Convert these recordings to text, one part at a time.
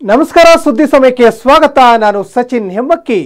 ನಮಸ್ಕಾರ ಸುದ್ದಿ ಸಮಯಕ್ಕೆ ಸ್ವಾಗತ ನಾನು ಸಚಿನ್ ಹೆಮ್ಮಕ್ಕಿ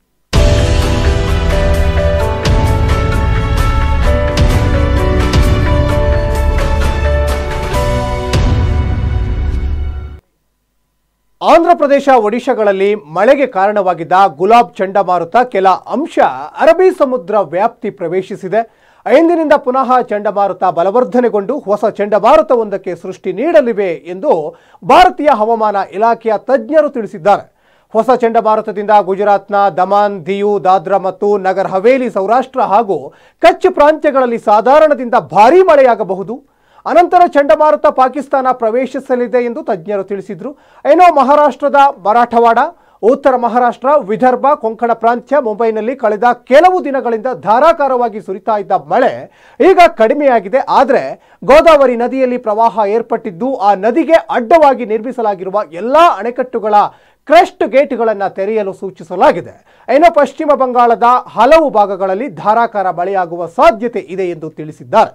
ಆಂಧ್ರಪ್ರದೇಶ ಒಡಿಶಾಗಳಲ್ಲಿ ಮಳೆಗೆ ಕಾರಣವಾಗಿದ್ದ ಗುಲಾಬ್ ಚಂಡಮಾರುತ ಕೆಲ ಅಂಶ ಅರಬ್ಬಿ ಸಮುದ್ರ ವ್ಯಾಪ್ತಿ ಪ್ರವೇಶಿಸಿದೆ ಐಂದಿನಿಂದ ಪುನಃ ಚಂಡಮಾರುತ ಬಲವರ್ಧನೆಗೊಂಡು ಹೊಸ ಚಂಡಮಾರುತವೊಂದಕ್ಕೆ ಸೃಷ್ಟಿ ನೀಡಲಿವೆ ಎಂದು ಭಾರತೀಯ ಹವಾಮಾನ ಇಲಾಖೆಯ ತಜ್ಞರು ತಿಳಿಸಿದ್ದಾರೆ ಹೊಸ ಚಂಡಮಾರುತದಿಂದ ಗುಜರಾತ್ನ ದಮಾನ್ ದಿಯು ದಾದ್ರಾ ಮತ್ತು ನಗರ್ ಹವೇಲಿ ಸೌರಾಷ್ಟ್ರ ಹಾಗೂ ಕಚ್ ಪ್ರಾಂತ್ಯಗಳಲ್ಲಿ ಸಾಧಾರಣದಿಂದ ಭಾರೀ ಮಳೆಯಾಗಬಹುದು ಅನಂತರ ಚಂಡಮಾರುತ ಪಾಕಿಸ್ತಾನ ಪ್ರವೇಶಿಸಲಿದೆ ಎಂದು ತಜ್ಞರು ತಿಳಿಸಿದರು ಏನೋ ಮಹಾರಾಷ್ಟ್ರದ ಮರಾಠವಾಡ ಉತ್ತರ ಮಹಾರಾಷ್ಟ್ರ ವಿದರ್ಭ ಕೊಂಕಣ ಪ್ರಾಂತ್ಯ ಮುಂಬೈನಲ್ಲಿ ಕಳೆದ ಕೆಲವು ದಿನಗಳಿಂದ ಧಾರಾಕಾರವಾಗಿ ಸುರಿತಾ ಇದ್ದ ಮಳೆ ಈಗ ಕಡಿಮೆಯಾಗಿದೆ ಆದರೆ ಗೋದಾವರಿ ನದಿಯಲ್ಲಿ ಪ್ರವಾಹ ಏರ್ಪಟ್ಟಿದ್ದು ಆ ನದಿಗೆ ಅಡ್ಡವಾಗಿ ನಿರ್ಮಿಸಲಾಗಿರುವ ಎಲ್ಲಾ ಅಣೆಕಟ್ಟುಗಳ ಕ್ರೆಸ್ಟ್ ಗೇಟ್ಗಳನ್ನು ತೆರೆಯಲು ಸೂಚಿಸಲಾಗಿದೆ ಇನ್ನು ಪಶ್ಚಿಮ ಬಂಗಾಳದ ಹಲವು ಭಾಗಗಳಲ್ಲಿ ಧಾರಾಕಾರ ಮಳೆಯಾಗುವ ಸಾಧ್ಯತೆ ಇದೆ ಎಂದು ತಿಳಿಸಿದ್ದಾರೆ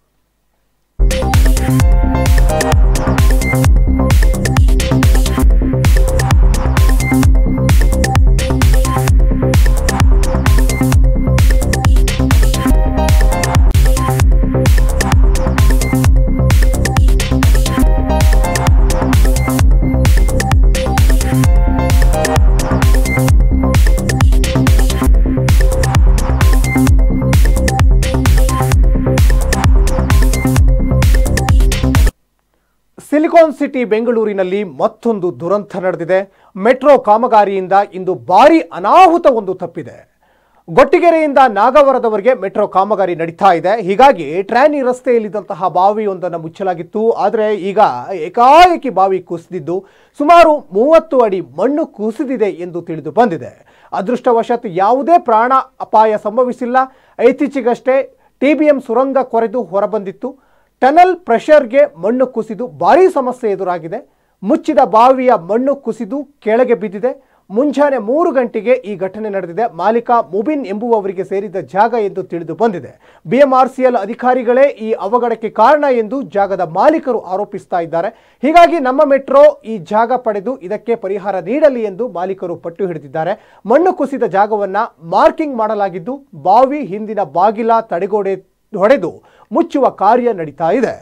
ಸಿಲಿಕಾನ್ ಸಿಟಿ ಬೆಂಗಳೂರಿನಲ್ಲಿ ಮತ್ತೊಂದು ದುರಂತ ನಡೆದಿದೆ ಮೆಟ್ರೋ ಕಾಮಗಾರಿಯಿಂದ ಇಂದು ಭಾರಿ ಅನಾಹುತವೊಂದು ತಪ್ಪಿದೆ ಗೊಟ್ಟಿಗೆರೆಯಿಂದ ನಾಗವರದವರೆಗೆ ಮೆಟ್ರೋ ಕಾಮಗಾರಿ ನಡೀತಾ ಇದೆ ಹೀಗಾಗಿ ಟ್ರ್ಯಾನಿ ರಸ್ತೆಯಲ್ಲಿದ್ದಂತಹ ಬಾವಿಯೊಂದನ್ನು ಮುಚ್ಚಲಾಗಿತ್ತು ಆದರೆ ಈಗ ಏಕಾಏಕಿ ಬಾವಿ ಕುಸಿದಿದ್ದು ಸುಮಾರು ಮೂವತ್ತು ಅಡಿ ಮಣ್ಣು ಕುಸಿದಿದೆ ಎಂದು ತಿಳಿದು ಬಂದಿದೆ ಅದೃಷ್ಟವಶಾತ್ ಯಾವುದೇ ಪ್ರಾಣ ಅಪಾಯ ಸಂಭವಿಸಿಲ್ಲ ಇತ್ತೀಚೆಗಷ್ಟೇ ಟಿಬಿಎಂ ಸುರಂಗ ಕೊರೆದು ಹೊರಬಂದಿತ್ತು ಟನಲ್ ಪ್ರೆಷರ್ಗೆ ಮಣ್ಣು ಕುಸಿದು ಭಾರೀ ಸಮಸ್ಯೆ ಎದುರಾಗಿದೆ ಮುಚ್ಚಿದ ಬಾವಿಯ ಮಣ್ಣು ಕುಸಿದು ಕೆಳಗೆ ಬಿದ್ದಿದೆ ಮುಂಜಾನೆ ಮೂರು ಗಂಟೆಗೆ ಈ ಘಟನೆ ನಡೆದಿದೆ ಮಾಲೀಕ ಮುಬಿನ್ ಎಂಬುವವರಿಗೆ ಸೇರಿದ ಜಾಗ ಎಂದು ತಿಳಿದು ಬಂದಿದೆ ಬಿಎಂಆರ್ಸಿಎಲ್ ಅಧಿಕಾರಿಗಳೇ ಈ ಅವಘಡಕ್ಕೆ ಕಾರಣ ಎಂದು ಜಾಗದ ಮಾಲೀಕರು ಆರೋಪಿಸ್ತಾ ಇದ್ದಾರೆ ಹೀಗಾಗಿ ನಮ್ಮ ಮೆಟ್ರೋ ಈ ಜಾಗ ಪಡೆದು ಇದಕ್ಕೆ ಪರಿಹಾರ ನೀಡಲಿ ಎಂದು ಮಾಲೀಕರು ಪಟ್ಟು ಹಿಡಿದಿದ್ದಾರೆ ಮಣ್ಣು ಕುಸಿದ ಜಾಗವನ್ನ ಮಾರ್ಕಿಂಗ್ ಮಾಡಲಾಗಿದ್ದು ಬಾವಿ ಹಿಂದಿನ ಬಾಗಿಲ ತಡೆಗೋಡೆ ಹೊಡೆದು ಮುಚ್ಚುವ ಕಾರ್ಯ ನಡೀತಾ ಇದೆ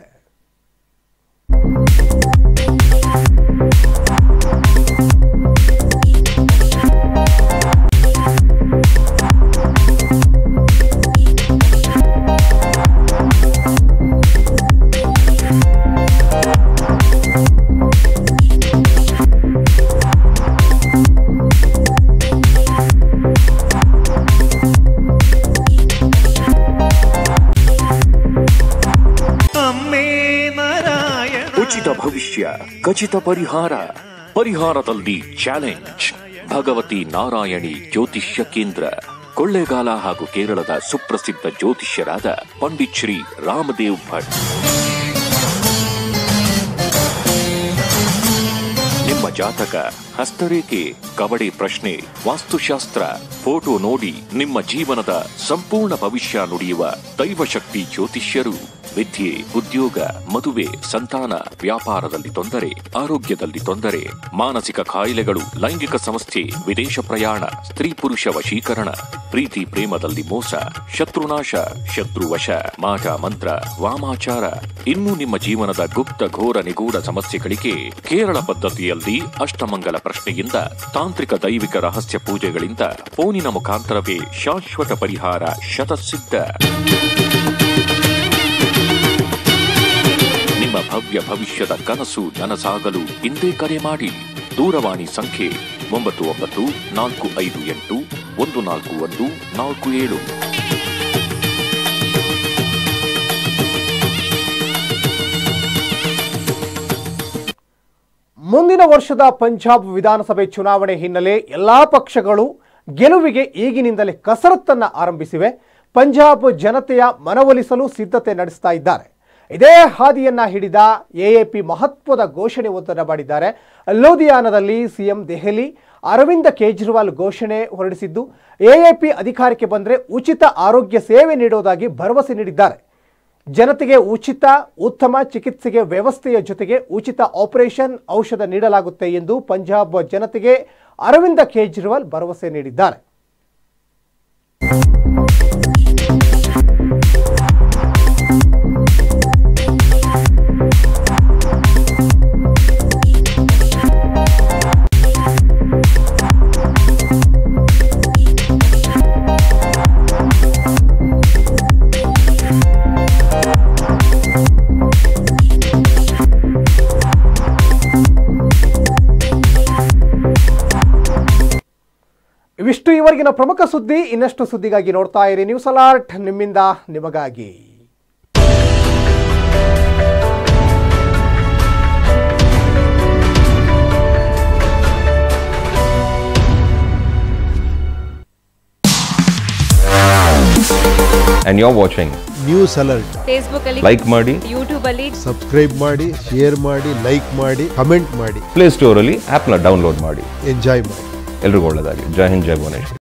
ಅಮ್ಮೇ ನಾರಾಯಣ ಉಚಿತ ಭವಿಷ್ಯ ಖಚಿತ ಪರಿಹಾರ ಪರಿಹಾರದಲ್ಲಿ ಚಾಲೆಂಜ್ ಭಗವತಿ ನಾರಾಯಣಿ ಜ್ಯೋತಿಷ್ಯ ಕೇಂದ್ರ ಕೊಳ್ಳೇಗಾಲ ಹಾಗೂ ಕೇರಳದ ಸುಪ್ರಸಿದ್ಧ ಜ್ಯೋತಿಷ್ಯರಾದ ಪಂಡಿತ್ ಶ್ರೀ ರಾಮದೇವ್ ಭಟ್ ನಿಮ್ಮ ಜಾತಕ ಹಸ್ತರೇಖೆ ಕಬಡಿ ಪ್ರಶ್ನೆ ವಾಸ್ತುಶಾಸ್ತ್ರ ಫೋಟೋ ನೋಡಿ ನಿಮ್ಮ ಜೀವನದ ಸಂಪೂರ್ಣ ಭವಿಷ್ಯ ನುಡಿಯುವ ದೈವಶಕ್ತಿ ಜ್ಯೋತಿಷ್ಯರು ವಿದ್ಯೆ ಉದ್ಯೋಗ ಮದುವೆ ಸಂತಾನ ವ್ಯಾಪಾರದಲ್ಲಿ ತೊಂದರೆ ಆರೋಗ್ಯದಲ್ಲಿ ತೊಂದರೆ ಮಾನಸಿಕ ಕಾಯಿಲೆಗಳು ಲೈಂಗಿಕ ಸಮಸ್ಯೆ ವಿದೇಶ ಪ್ರಯಾಣ ಸ್ತ್ರೀ ಪುರುಷ ವಶೀಕರಣ ಪ್ರೀತಿ ಪ್ರೇಮದಲ್ಲಿ ಮೋಸ ಶತ್ರುನಾಶ ಶತ್ರುವಶ ಮಾಟ ಮಂತ್ರ ವಾಮಾಚಾರ ಇನ್ನು ನಿಮ್ಮ ಜೀವನದ ಗುಪ್ತ ಘೋರ ನಿಗೂಢ ಸಮಸ್ಯೆಗಳಿಗೆ ಕೇರಳ ಪದ್ಧತಿಯಲ್ಲಿ ಅಷ್ಟಮಂಗಲ ಪ್ರಶ್ನೆಯಿಂದ ತಾಂತ್ರಿಕ ದೈವಿಕ ರಹಸ್ಯ ಪೂಜೆಗಳಿಂದ ಫೋನಿನ ಮುಖಾಂತರವೇ ಶಾಶ್ವತ ಪರಿಹಾರ ಶತಸಿದ್ಧ ನಿಮ್ಮ ಭವ್ಯ ಭವಿಷ್ಯದ ಕನಸು ನನಸಾಗಲು ಇಂದೇ ಕರೆ ಮಾಡಿ ದೂರವಾಣಿ ಸಂಖ್ಯೆ ಒಂಬತ್ತು ಒಂಬತ್ತು ನಾಲ್ಕು ಐದು ಎಂಟು ಒಂದು ನಾಲ್ಕು ಒಂದು ನಾಲ್ಕು ಏಳು ಮುಂದಿನ ವರ್ಷದ ಪಂಜಾಬ್ ವಿಧಾನಸಭೆ ಚುನಾವಣೆ ಹಿನ್ನೆಲೆ ಎಲ್ಲಾ ಪಕ್ಷಗಳು ಗೆಲುವಿಗೆ ಈಗಿನಿಂದಲೇ ಕಸರತ್ತನ್ನ ಆರಂಭಿಸಿವೆ ಪಂಜಾಬ್ ಜನತೆಯ ಮನವೊಲಿಸಲು ಸಿದ್ಧತೆ ನಡೆಸ್ತಾ ಇದ್ದಾರೆ ಇದೇ ಹಾದಿಯನ್ನ ಹಿಡಿದ ಎಎಪಿ ಮಹತ್ವದ ಘೋಷಣೆ ಒಂದನ್ನು ಮಾಡಿದ್ದಾರೆ ಲೂಧಿಯಾನದಲ್ಲಿ ಸಿಎಂ ದೆಹಲಿ ಅರವಿಂದ ಕೇಜ್ರಿವಾಲ್ ಘೋಷಣೆ ಹೊರಡಿಸಿದ್ದು ಎಎಪಿ ಅಧಿಕಾರಕ್ಕೆ ಬಂದರೆ ಉಚಿತ ಆರೋಗ್ಯ ಸೇವೆ ನೀಡೋದಾಗಿ ಭರವಸೆ ನೀಡಿದ್ದಾರೆ ಜನತೆಗೆ ಉಚಿತ ಉತ್ತಮ ಚಿಕಿತ್ಸೆಗೆ ವ್ಯವಸ್ಥೆಯ ಜೊತೆಗೆ ಉಚಿತ ಆಪರೇಷನ್ ಔಷಧ ನೀಡಲಾಗುತ್ತೆ ಎಂದು ಪಂಜಾಬ್ ಜನತೆಗೆ ಅರವಿಂದ ಕೇಜ್ರಿವಾಲ್ ಭರವಸೆ ನೀಡಿದ್ದಾರೆ ಇವಿಷ್ಟು ಇವರೆಗಿನ ಪ್ರಮುಖ ಸುದ್ದಿ ಇನ್ನಷ್ಟು ಸುದ್ದಿಗಾಗಿ ನೋಡ್ತಾ ಇರಿ ನ್ಯೂಸ್ ಅಲರ್ಟ್ ನಿಮ್ಮಿಂದ ನಿಮಗಾಗಿ and you're watching. News alert Facebook ಅಲ್ಲಿ Like ಮಾಡಿ ಯೂಟ್ಯೂಬ್ ಅಲ್ಲಿ ಸಬ್ಸ್ಕ್ರೈಬ್ ಮಾಡಿ ಶೇರ್ ಮಾಡಿ ಲೈಕ್ ಮಾಡಿ ಕಮೆಂಟ್ ಮಾಡಿ ಪ್ಲೇ ಸ್ಟೋರಲ್ಲಿ ಆ್ಯಪ್ನ ಡೌನ್ಲೋಡ್ ಮಾಡಿ ಎಂಜಾಯ್ ಮಾಡಿ ಎಲ್ರಿಗೂ ಒಳ್ಳೆಯದಾಗಿ ಜೈ ಹಿಂದ್ ಜೈ ಭುವನೇಶ್ವರ್